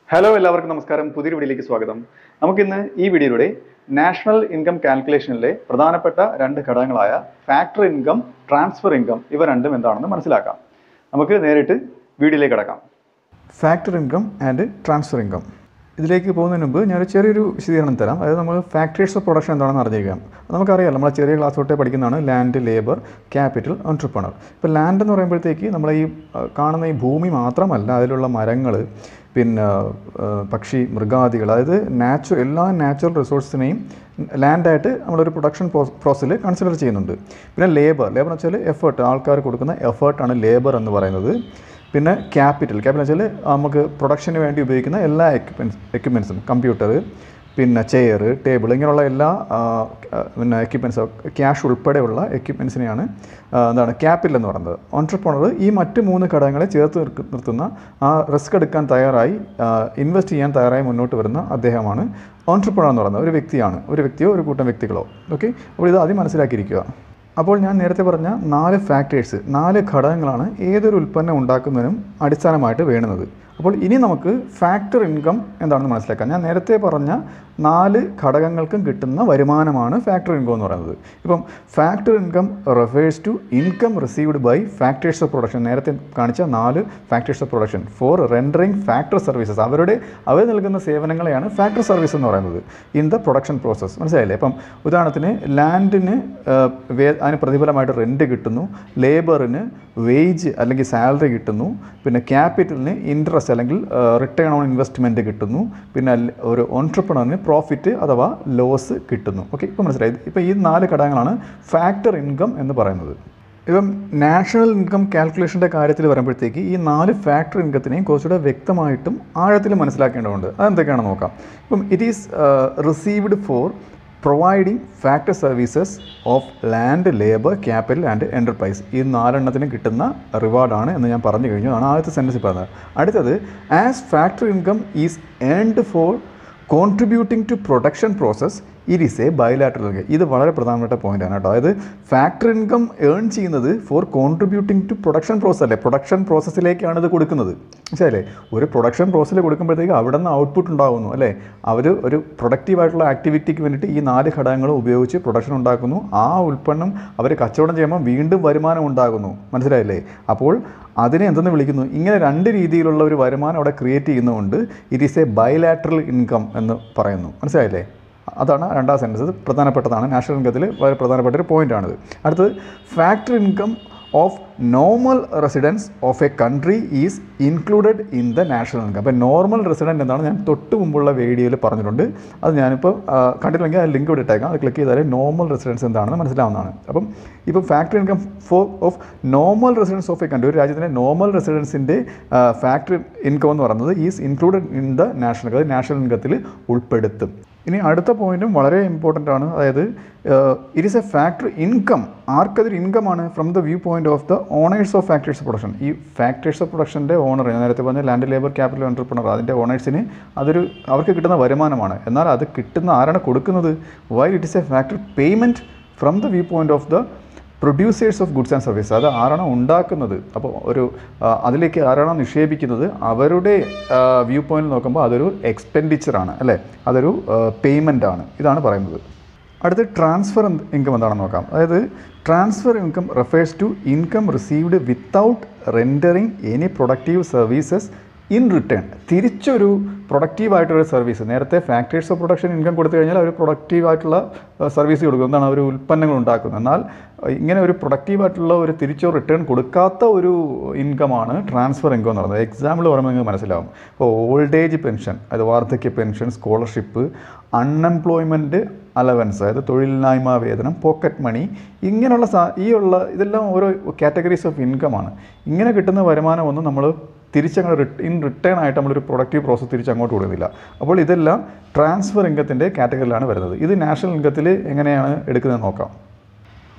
hello എല്ലാവർക്കും നമസ്കാരം പുതിയൊരു വീഡിയോയിലേക്ക് സ്വാഗതം നമുക്കിന്ന് ഈ വീഡിയോയിലൂടെ നാഷണൽ ഇൻകം കാൽക്കുലേഷനിലെ പ്രധാനപ്പെട്ട രണ്ട് ഘടകങ്ങളായ ഫാക്ടർ ഇൻകം ട്രാൻസ്ഫർ ഇൻകം ഇവ രണ്ടും എന്താണെന്ന് മനസ്സിലാക്കാം നമുക്ക് നേരിട്ട് വീഡിയോയിലേക്ക് കടക്കാം factor income and transfer income ഇതിലേക്ക് പോകുന്നതിന് മുമ്പ് ഞാനൊരു ചെറിയൊരു വിശദീകരണം തരാം അതായത് നമ്മൾ ഫാക്ടറീസ് ഓഫ് പ്രൊഡക്ഷൻ എന്താണെന്ന് അറിഞ്ഞിരിക്കാം നമുക്കറിയാം നമ്മൾ ചെറിയ ക്ലാസ് തൊട്ടേ പഠിക്കുന്നതാണ് ലാൻഡ് ലേബർ ക്യാപിറ്റൽ ഓൺട്രപ്രണർ ഇപ്പോൾ ലാൻഡ് എന്ന് പറയുമ്പോഴത്തേക്ക് നമ്മൾ ഈ ആ, കാണുന്ന ഈ ഭൂമി മാത്രമല്ല അതിലുള്ള മരങ്ങൾ പിന്നെ ആ, പക്ഷി മൃഗാദികൾ അതായത് നാച്ചുറൽ എല്ലാ നാച്ചുറൽ റിസോഴ്സിനെയും ലാൻഡായിട്ട് നമ്മളൊരു പ്രൊഡക്ഷൻ പ്രോസസ്സിൽ കൺസിഡർ ചെയ്യുന്നുണ്ട് പിന്നെ ലേബർ ലേബർ എന്ന് വെച്ചാൽ എഫേർട്ട് ആൾക്കാർ കൊടുക്കുന്ന എഫേർട്ടാണ് ലേബർ എന്ന് പറയുന്നത് പിന്നെ ക്യാപിറ്റൽ ക്യാപിറ്റൽ വെച്ചാൽ നമുക്ക് പ്രൊഡക്ഷന് വേണ്ടി ഉപയോഗിക്കുന്ന എല്ലാ എക്യുപ്മെൻസ് എക്യുപ്മെൻസും കമ്പ്യൂട്ടർ പിന്നെ ചെയർ ടേബിൾ ഇങ്ങനെയുള്ള എല്ലാ ആ, ആ, പിന്നെ എക്യുപ്മെൻസ് ക്യാഷ് ഉൾപ്പെടെയുള്ള എക്യുപ്മെൻസിനെയാണ് എന്താണ് ക്യാപിറ്റൽ എന്ന് പറയുന്നത് ഓൺട്രപ്രണർ ഈ മറ്റ് മൂന്ന് ഘടകങ്ങളെ ചേർത്ത് നിർക്ക- നിർത്തുന്ന ആ റിസ്ക് എടുക്കാൻ തയ്യാറായി ഇൻവെസ്റ്റ് ചെയ്യാൻ തയ്യാറായി മുന്നോട്ട് വരുന്ന അദ്ദേഹമാണ് ഓൺട്രപ്രണർ എന്ന് പറയുന്നത് ഒരു വ്യക്തിയാണ് ഒരു വ്യക്തിയോ ഒരു കൂട്ടം വ്യക്തികളോ ഓക്കെ അപ്പോൾ ഇത് ആദ്യം മനസ്സിലാക്കിയിരിക്കുക അപ്പോൾ ഞാൻ നേരത്തെ പറഞ്ഞ നാല് ഫാക്ടേഴ്സ് നാല് ഘടകങ്ങളാണ് ഏതൊരു ഉൽപ്പന്നം ഉണ്ടാക്കുന്നതിനും അടിസ്ഥാനമായിട്ട് വേണ്ടുന്നത് അപ്പോൾ ഇനി നമുക്ക് ഫാക്ടർ ഇൻകം എന്താണെന്ന് മനസ്സിലാക്കാം ഞാൻ നേരത്തെ പറഞ്ഞ നാല് ഘടകങ്ങൾക്കും കിട്ടുന്ന വരുമാനമാണ് ഫാക്ടർ ഇൻകം എന്ന് പറയുന്നത് ഇപ്പം factor income refers to income received by factors of production നേരത്തെ കാണിച്ച നാല് factors of production for rendering factor services അവരുടെ അവർ നൽകുന്ന സേവനങ്ങളെയാണ് ഫാക്ടർ സർവീസ് എന്ന് പറയുന്നത് ഇൻ ദ പ്രൊഡക്ഷൻ പ്രോസസ്സ് മനസ്സിലായില്ലേ ഇപ്പം ഉദാഹരണത്തിന് ലാൻഡിന് വേ അതിന് പ്രതിഫലമായിട്ട് റെൻറ്റ് കിട്ടുന്നു ലേബറിന് വേജ് അല്ലെങ്കിൽ സാലറി കിട്ടുന്നു പിന്നെ ക്യാപിറ്റലിന് ഇൻട്രസ്റ്റ് അല്ലെങ്കിൽ റിട്ടേൺ ഓൺ ഇൻവെസ്റ്റ്മെൻറ്റ് കിട്ടുന്നു പിന്നെ അല്ല- ഒരു ഓൺട്രപ്രണറിന് പ്രോഫിറ്റ് അഥവാ ലോസ് കിട്ടുന്നു ഓക്കെ ഇപ്പോൾ മനസ്സിലായി ഇപ്പോൾ ഈ നാല് ഘടകങ്ങളാണ് ഫാക്ടർ ഇൻകം എന്ന് പറയുന്നത് ഇപ്പം നാഷണൽ ഇൻകം കാൽക്കുലേഷൻ്റെ കാര്യത്തിൽ വരുമ്പോഴത്തേക്ക് ഈ നാല് ഫാക്ടർ ഇൻകത്തിനെയും കുറച്ചുകൂടെ വ്യക്തമായിട്ടും ആഴത്തിൽ മനസ്സിലാക്കേണ്ടതുണ്ട് അതെന്തൊക്കെയാണെന്ന് നോക്കാം ഇപ്പം it is received for providing factor services of land labour capital and enterprise ഈ നാലെണ്ണത്തിനും കിട്ടുന്ന റിവാർഡാണ് എന്ന് ഞാൻ പറഞ്ഞു കഴിഞ്ഞു അതാണ് ആദ്യത്തെ സെൻറ്റൻസ് പറഞ്ഞത് അടുത്തത് as factor income is earned for contributing to production process it is a bilateral ഇത് വളരെ പ്രധാനപ്പെട്ട പോയിന്റാണ് കേട്ടോ അതായത് ഫാക്ടർ ഇൻകം ഏൺ ചെയ്യുന്നത് for contributing to production process അല്ലേ പ്രൊഡക്ഷൻ പ്രോസസ്സിലേക്കാണ് ഇത് കൊടുക്കുന്നത് മനസ്സിലല്ലേ ഒരു പ്രൊഡക്ഷൻ പ്രോസസ്സിൽ കൊടുക്കുമ്പോഴത്തേക്ക് അവിടെ നിന്ന് ഔട്ട്പുട്ട് ഉണ്ടാകുന്നു അല്ലേ അവർ ഒരു പ്രൊഡക്റ്റീവായിട്ടുള്ള ആക്ടിവിറ്റിക്ക് വേണ്ടിയിട്ട് ഈ നാല് ഘടകങ്ങളും ഉപയോഗിച്ച് പ്രൊഡക്ഷൻ ഉണ്ടാക്കുന്നു ആ ഉൽപ്പന്നം അവർ കച്ചവടം ചെയ്യുമ്പോൾ വീണ്ടും വരുമാനം ഉണ്ടാകുന്നു മനസ്സിലായില്ലേ അപ്പോൾ അതിനെ എന്തെന്ന് വിളിക്കുന്നു ഇങ്ങനെ രണ്ട് രീതിയിലുള്ള ഒരു വരുമാനം അവിടെ ക്രിയേറ്റ് ചെയ്യുന്നതുകൊണ്ട് it is a bilateral income എന്ന് പറയുന്നു മനസ്സിലായില്ലേ അതാണ് രണ്ടാം സെൻറ്റൻസ് ഇത് പ്രധാനപ്പെട്ടതാണ് നാഷണൽ ഇൻകത്തിൽ വളരെ പ്രധാനപ്പെട്ട ഒരു പോയിൻ്റാണിത് അടുത്തത് factor income of normal residence of a country is included in the national income അപ്പോൾ നോർമൽ റെസിഡൻറ്റ് എന്താണ് ഞാൻ തൊട്ട് മുമ്പുള്ള വീഡിയോയിൽ പറഞ്ഞിട്ടുണ്ട് അത് ഞാനിപ്പോൾ ആ, കണ്ടിട്ടില്ലെങ്കിൽ ആ ലിങ്ക് ഇവിടെ ഇട്ടേക്കാം അത് ക്ലിക്ക് ചെയ്താൽ നോർമൽ റെസിഡൻസ് എന്താണെന്ന് മനസ്സിലാവുന്നതാണ് അപ്പം ഇപ്പം factor income for of normal residence of a country ഒരു രാജ്യത്തിൻ്റെ നോർമൽ റെസിഡൻസിൻ്റെ ഫാക്ടറി ഇൻകം എന്ന് പറയുന്നത് is included in the national അത് നാഷണൽ ഇൻകത്തിൽ ഉൾപ്പെടുത്തും ഇനി അടുത്ത പോയിന്റും വളരെ ഇമ്പോർട്ടൻ്റ് ആണ് അതായത് it is a factor income ആർക്കതൊരു ഇൻകമാണ് from the view point of the owners of factors of production ഈ ഫാക്ടറീസ് ഓഫ് പ്രൊഡക്ഷൻ്റെ ഓണർ ഞാൻ നേരത്തെ പറഞ്ഞ ലാൻഡ് ലേബർ ക്യാപിറ്റൽ എൻ്റർപ്രണർ അതിൻ്റെ ഓണേഴ്സിന് അതൊരു അവർക്ക് കിട്ടുന്ന വരുമാനമാണ് എന്നാൽ അത് കിട്ടുന്ന ആരാണ് കൊടുക്കുന്നത് why it is a factor payment from the view point of the producers of goods and service അത് ആരാണോ ഉണ്ടാക്കുന്നത് അപ്പോൾ ഒരു ആ, അതിലേക്ക് ആരാണോ നിക്ഷേപിക്കുന്നത് അവരുടെ വ്യൂ പോയിന്റ് നോക്കുമ്പോൾ അതൊരു എക്സ്പെൻഡിച്ചറാണ് അല്ലേ അതൊരു പേയ്മെൻ്റ് ആണ് ഇതാണ് പറയുന്നത് അടുത്ത് ട്രാൻസ്ഫർ ഇൻകം എന്താണെന്ന് നോക്കാം അതായത് transfer income refers to income received without rendering any productive services in return തിരിച്ചൊരു പ്രൊഡക്റ്റീവായിട്ടൊരു സർവീസ് നേരത്തെ ഫാക്ടറീസ് ഓഫ് പ്രൊഡക്ഷൻ ഇൻകം കൊടുത്തു കഴിഞ്ഞാൽ അവർ പ്രൊഡക്റ്റീവായിട്ടുള്ള സർവീസ് കൊടുക്കും എന്താണ് അവർ ഉൽപ്പന്നങ്ങൾ ഉണ്ടാക്കുന്നത് എന്നാൽ അഹ് ഇങ്ങനെ ഒരു പ്രൊഡക്റ്റീവായിട്ടുള്ള ഒരു തിരിച്ചോ റിട്ടേൺ കൊടുക്കാത്ത ഒരു ഇൻകമാണ് ട്രാൻസ്ഫർ ഇൻകം എന്ന് പറയുന്നത് എക്സാമ്പിൾ പറയുമ്പോൾ നിങ്ങൾക്ക് മനസ്സിലാവും ഇപ്പോൾ ഓൾഡ് ഏജ് പെൻഷൻ അതായത് വാർദ്ധക്യ പെൻഷൻ സ്കോളർഷിപ്പ് അൺഎംപ്ലോയ്മെൻറ്റ് അലവൻസ് അതായത് തൊഴിലില്ലായ്മ വേതനം പോക്കറ്റ് മണി ഇങ്ങനെയുള്ള സാ ഈ ഉള്ള ഇതെല്ലാം ഓരോ കാറ്റഗറീസ് ഓഫ് ഇൻകമാണ് ഇങ്ങനെ കിട്ടുന്ന വരുമാനമൊന്നും നമ്മൾ തിരിച്ചങ്ങോട്ട് റിട്ട് ഇൻ റിട്ടേൺ ആയിട്ട് നമ്മളൊരു പ്രൊഡക്റ്റീവ് പ്രോസസ്സ് തിരിച്ച് അങ്ങോട്ട് കൊടുക്കുന്നില്ല അപ്പോൾ ഇതെല്ലാം ട്രാൻസ്ഫർ ഇൻകത്തിൻ്റെ കാറ്റഗറിയിലാണ് വരുന്നത് ഇത് നാഷണൽ ഇൻകത്തിൽ എങ്ങനെയാണ് എടുക്കുന്നത് നോക്കാം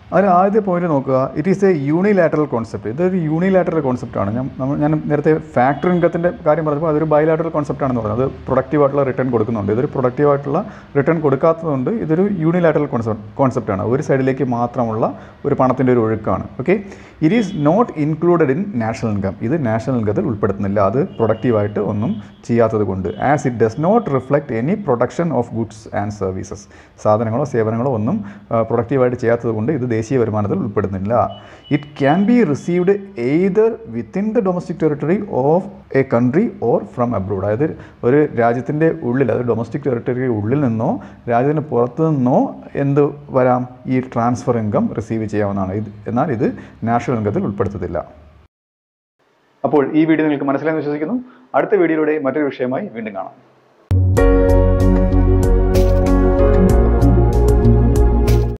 അതിൽ ആദ്യത്തെ പോയിന്റ് നോക്കുക it is a unilateral concept ഇതൊരു യൂണിലാറ്ററൽ കോൺസെപ്റ്റാണ് ഞാൻ നമ്മൾ ഞാൻ നേരത്തെ ഫാക്ടറി ഇൻകത്തിൻ്റെ കാര്യം പറഞ്ഞപ്പോൾ അതൊരു ബൈലാറ്ററൽ കോൺസെപ്റ്റ് ആണെന്ന് പറഞ്ഞത് അത് പ്രൊഡക്റ്റീവ് ആയിട്ടുള്ള റിട്ടേൺ കൊടുക്കുന്നുണ്ട് ഇതൊരു പ്രൊഡക്റ്റീവ് ആയിട്ടുള്ള റിട്ടേൺ കൊടുക്കാത്തതുകൊണ്ട് ഇതൊരു യൂണിലാറ്ററൽ കോൺസെപ്റ്റ് കോൺസെപ്റ്റാണ് ഒരു സൈഡിലേക്ക് മാത്രമുള്ള ഒരു പണത്തിൻ്റെ ഒരു ഒഴുക്കാണ് okay it is not included in national income ഇത് നാഷണൽ ഇൻകത്തിൽ ഉൾപ്പെടുത്തുന്നില്ല അത് പ്രൊഡക്റ്റീവായിട്ട് ഒന്നും ചെയ്യാത്തത് കൊണ്ട് as it does not reflect any production of goods and services സാധനങ്ങളോ സേവനങ്ങളോ ഒന്നും പ്രൊഡക്റ്റീവായിട്ട് ചെയ്യാത്തത് കൊണ്ട് ഇത് ദേശീയ വരുമാനത്തിൽ ഉൾപ്പെടുന്നില്ല it can be received either within the domestic territory of a country or from abroad അതായത് ഒരു രാജ്യത്തിൻ്റെ ഉള്ളിൽ അതായത് ഡൊമസ്റ്റിക് ടെറിട്ടറി ഉള്ളിൽ നിന്നോ രാജ്യത്തിന് പുറത്തു നിന്നോ എന്ത് വരാം ഈ ട്രാൻസ്ഫർ ഇൻകം റിസീവ് ചെയ്യാവുന്നതാണ് ഇത് എന്നാൽ ഇത് നാഷണൽ ഇൻകത്തിൽ ഉൾപ്പെടുത്തത്തില്ല അപ്പോൾ ഈ വീഡിയോ നിങ്ങൾക്ക് മനസ്സിലായെന്ന് വിശ്വസിക്കുന്നു അടുത്ത വീഡിയോയിലൂടെ മറ്റൊരു വിഷയമായി വീണ്ടും കാണാം